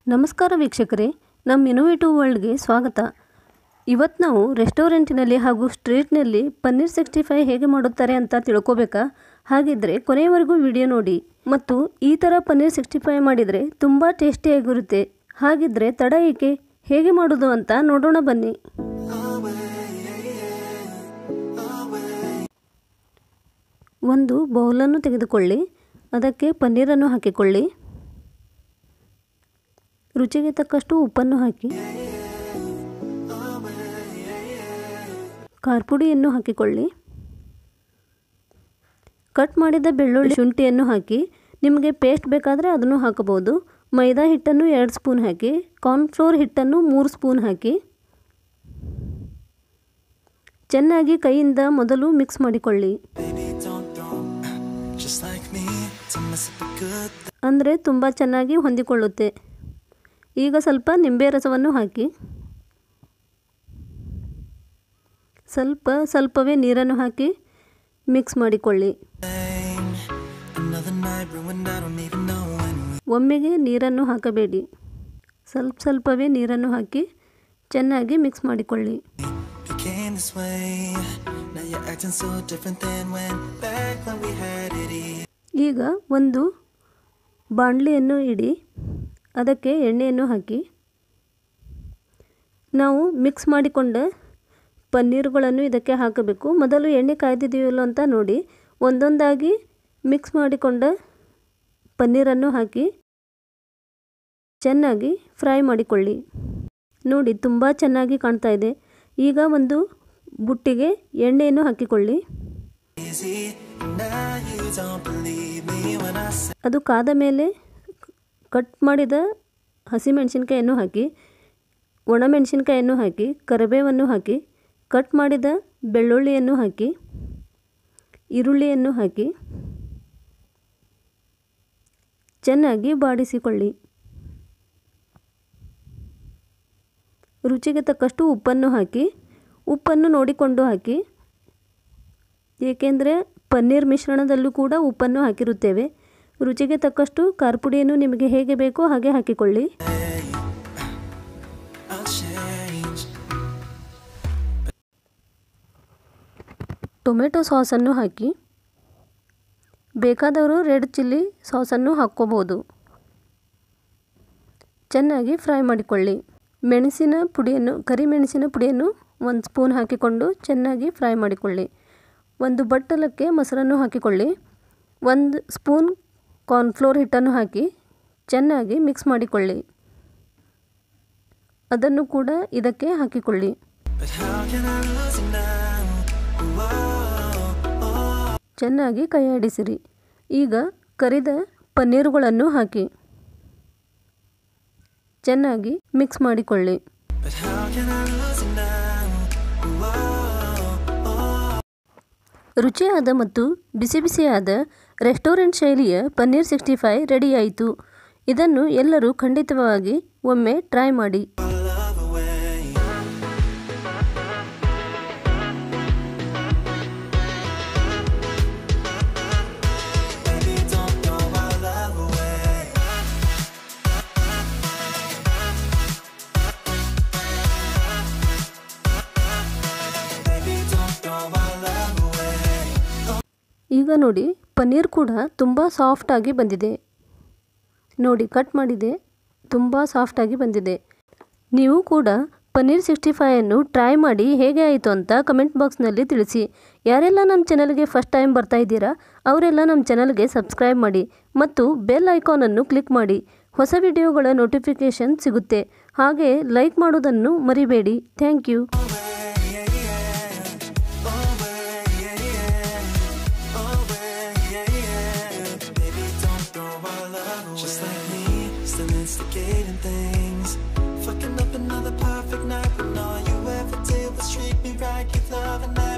ನಮಸ್ಕಾರ ವೀಕ್ಷಕರೇ ನಮ್ಮ ಇನೋವೇಟಿವ್ ವರ್ಲ್ಡ್ಗೆ ಸ್ವಾಗತ ಇವತ್ತು ನಾವು ರೆಸ್ಟೋರೆಂಟಿನಲ್ಲಿ ಹಾಗೂ ಸ್ಟ್ರೀಟ್ನಲ್ಲಿ ಪನ್ನೀರ್ ಸಿಕ್ಸ್ಟಿ ಫೈವ್ ಹೇಗೆ ಮಾಡುತ್ತಾರೆ ಅಂತ ತಿಳ್ಕೊಬೇಕಾ ಹಾಗಿದ್ದರೆ ಕೊನೆಯವರೆಗೂ ವಿಡಿಯೋ ನೋಡಿ ಮತ್ತು ಈ ಥರ ಪನ್ನೀರ್ ಸಿಕ್ಸ್ಟಿ ಫೈವ್ ಮಾಡಿದರೆ ತುಂಬ ಟೇಸ್ಟಿಯಾಗಿರುತ್ತೆ ಹಾಗಿದ್ದರೆ ತಡ ಏಕೆ ಹೇಗೆ ಮಾಡೋದು ಅಂತ ನೋಡೋಣ ಬನ್ನಿ ಒಂದು ಬೌಲನ್ನು ತೆಗೆದುಕೊಳ್ಳಿ ಅದಕ್ಕೆ ಪನ್ನೀರನ್ನು ಹಾಕಿಕೊಳ್ಳಿ ರುಚಿಗೆ ತಕ್ಕಷ್ಟು ಉಪ್ಪನ್ನು ಹಾಕಿ ಖಾರಪುಡಿಯನ್ನು ಹಾಕಿಕೊಳ್ಳಿ ಕಟ್ ಮಾಡಿದ ಬೆಳ್ಳುಳ್ಳಿ ಶುಂಠಿಯನ್ನು ಹಾಕಿ ನಿಮಗೆ ಪೇಸ್ಟ್ ಬೇಕಾದರೆ ಅದನ್ನು ಹಾಕಬಹುದು ಮೈದಾ ಹಿಟ್ಟನ್ನು ಎರಡು ಸ್ಪೂನ್ ಹಾಕಿ ಕಾರ್ನ್ಫ್ಲೋರ್ ಹಿಟ್ಟನ್ನು ಮೂರು ಸ್ಪೂನ್ ಹಾಕಿ ಚೆನ್ನಾಗಿ ಕೈಯಿಂದ ಮೊದಲು ಮಿಕ್ಸ್ ಮಾಡಿಕೊಳ್ಳಿ Baby, don't throw just like me to mess up a good thing. ಅಂದರೆ ತುಂಬ ಚೆನ್ನಾಗಿ ಹೊಂದಿಕೊಳ್ಳುತ್ತೆ ಈಗ ಸ್ವಲ್ಪ ನಿಂಬೆ ರಸವನ್ನು ಹಾಕಿ ಸ್ವಲ್ಪ ಸ್ವಲ್ಪವೇ ನೀರನ್ನು ಹಾಕಿ ಮಿಕ್ಸ್ ಮಾಡಿಕೊಳ್ಳಿ Another night ruined, I don't even know when we ಒಮ್ಮೆಗೆ ನೀರನ್ನು ಹಾಕಬೇಡಿ ಸ್ವಲ್ಪ ಸ್ವಲ್ಪವೇ ನೀರನ್ನು ಹಾಕಿ ಚೆನ್ನಾಗಿ ಮಿಕ್ಸ್ ಮಾಡಿಕೊಳ್ಳಿ became this way. Now you're acting so different than when back when we had it easy. ಈಗ ಒಂದು ಬಾಣಲೆಯನ್ನು ಇಡಿ ಅದಕ್ಕೆ ಎಣ್ಣೆಯನ್ನು ಹಾಕಿ ನಾವು ಮಿಕ್ಸ್ ಮಾಡಿಕೊಂಡ ಪನ್ನೀರುಗಳನ್ನು ಇದಕ್ಕೆ ಹಾಕಬೇಕು ಮೊದಲು ಎಣ್ಣೆ ಕಾಯ್ದಿದೆಯಲ್ಲ ಅಂತ ನೋಡಿ ಒಂದೊಂದಾಗಿ ಮಿಕ್ಸ್ ಮಾಡಿಕೊಂಡ ಪನ್ನೀರನ್ನು ಹಾಕಿ ಚೆನ್ನಾಗಿ ಫ್ರೈ ಮಾಡಿಕೊಳ್ಳಿ ನೋಡಿ ತುಂಬ ಚೆನ್ನಾಗಿ ಕಾಣ್ತಾ ಇದೆ ಈಗ ಒಂದು ಬುಟ್ಟಿಗೆ ಎಣ್ಣೆಯನ್ನು ಹಾಕಿಕೊಳ್ಳಿ Easy. Now you don't believe me when I say ಅದು ಕಾದ ಮೇಲೆ ಕಟ್ ಮಾಡಿದ ಹಸಿಮೆಣಸಿನ್ಕಾಯನ್ನು ಹಾಕಿ ಒಣಮೆಣಸಿನ್ಕಾಯನ್ನು ಹಾಕಿ ಕರಿಬೇವನ್ನು ಹಾಕಿ ಕಟ್ ಮಾಡಿದ ಬೆಳ್ಳುಳ್ಳಿಯನ್ನು ಹಾಕಿ ಈರುಳ್ಳಿಯನ್ನು ಹಾಕಿ ಚೆನ್ನಾಗಿ ಬಾಡಿಸಿಕೊಳ್ಳಿ ರುಚಿಗೆ ತಕ್ಕಷ್ಟು ಉಪ್ಪನ್ನು ಹಾಕಿ ಉಪ್ಪನ್ನು ನೋಡಿಕೊಂಡು ಹಾಕಿ ಏಕೆಂದರೆ ಪನ್ನೀರ್ ಮಿಶ್ರಣದಲ್ಲೂ ಕೂಡ ಉಪ್ಪನ್ನು ಹಾಕಿರುತ್ತೇವೆ ರುಚಿಗೆ ತಕ್ಕಷ್ಟು ಖಾರಪುಡಿಯನ್ನು ನಿಮಗೆ ಹೇಗೆ ಬೇಕೋ ಹಾಗೆ ಹಾಕಿಕೊಳ್ಳಿ I'll change. ಟೊಮೆಟೊ ಸಾಸನ್ನು ಹಾಕಿ ಬೇಕಾದವರು ರೆಡ್ ಚಿಲ್ಲಿ ಸಾಸನ್ನು ಹಾಕ್ಕೋಬೋದು ಚೆನ್ನಾಗಿ ಫ್ರೈ ಮಾಡಿಕೊಳ್ಳಿ ಮೆಣಸಿನ ಪುಡಿಯನ್ನು ಕರಿಮೆಣಸಿನ ಪುಡಿಯನ್ನು ಒಂದು ಸ್ಪೂನ್ ಹಾಕಿಕೊಂಡು ಚೆನ್ನಾಗಿ ಫ್ರೈ ಮಾಡಿಕೊಳ್ಳಿ ಒಂದು ಬಟ್ಟಲಕ್ಕೆ ಮೊಸರನ್ನು ಹಾಕಿಕೊಳ್ಳಿ ಒಂದು ಸ್ಪೂನ್ ಕಾರ್ನ್ಫ್ಲೋರ್ ಹಿಟ್ಟನ್ನು ಹಾಕಿ ಚೆನ್ನಾಗಿ ಮಿಕ್ಸ್ ಮಾಡಿಕೊಳ್ಳಿ ಅದನ್ನು ಕೂಡ ಇದಕ್ಕೆ ಹಾಕಿಕೊಳ್ಳಿ But how can I lose you now? Whoa, oh. ಚೆನ್ನಾಗಿ ಕೈಯಾಡಿಸಿರಿ ಈಗ ಕರಿದ ಪನ್ನೀರುಗಳನ್ನು ಹಾಕಿ ಚೆನ್ನಾಗಿ ಮಿಕ್ಸ್ ಮಾಡಿಕೊಳ್ಳಿ But how can I lose you now? Whoa, oh. ರುಚಿಯಾದ ಮತ್ತು ಬಿಸಿ ಬಿಸಿಯಾದ ರೆಸ್ಟೋರೆಂಟ್ ಶೈಲಿಯ ಪನ್ನೀರ್ ಸಿಕ್ಸ್ಟಿ ಫೈವ್ ರೆಡಿಯಾಯಿತು ಇದನ್ನು ಎಲ್ಲರೂ ಖಂಡಿತವಾಗಿ ಒಮ್ಮೆ ಟ್ರೈ ಮಾಡಿ Our love away. Baby, don't throw our love away. Baby, don't throw our love away. ಈಗ ನೋಡಿ ಪನ್ನೀರ್ ಕೂಡ ತುಂಬ ಸಾಫ್ಟಾಗಿ ಬಂದಿದೆ ನೋಡಿ ಕಟ್ ಮಾಡಿದೆ ತುಂಬ ಸಾಫ್ಟಾಗಿ ಬಂದಿದೆ ನೀವು ಕೂಡ ಪನ್ನೀರ್ ಸಿಕ್ಸ್ಟಿ ಫೈವನ್ನು ಟ್ರೈ ಮಾಡಿ ಹೇಗೆ ಆಯಿತು ಅಂತ ಕಮೆಂಟ್ ಬಾಕ್ಸ್ನಲ್ಲಿ ತಿಳಿಸಿ ಯಾರೆಲ್ಲ ನಮ್ಮ ಚಾನಲ್ಗೆ ಫಸ್ಟ್ ಟೈಮ್ ಬರ್ತಾ ಇದ್ದೀರಾ ಅವರೆಲ್ಲ ನಮ್ಮ ಚಾನಲ್ಗೆ ಸಬ್ಸ್ಕ್ರೈಬ್ ಮಾಡಿ ಮತ್ತು ಬೆಲ್ ಐಕಾನನ್ನು ಕ್ಲಿಕ್ ಮಾಡಿ ಹೊಸ ವಿಡಿಯೋಗಳ ನೋಟಿಫಿಕೇಷನ್ ಸಿಗುತ್ತೆ ಹಾಗೆ ಲೈಕ್ ಮಾಡೋದನ್ನು ಮರಿಬೇಡಿ thank you Baby, don't throw our love away. Just like me, still instigating things. Fucking up another perfect night, but all you ever did was treat me right. Give love and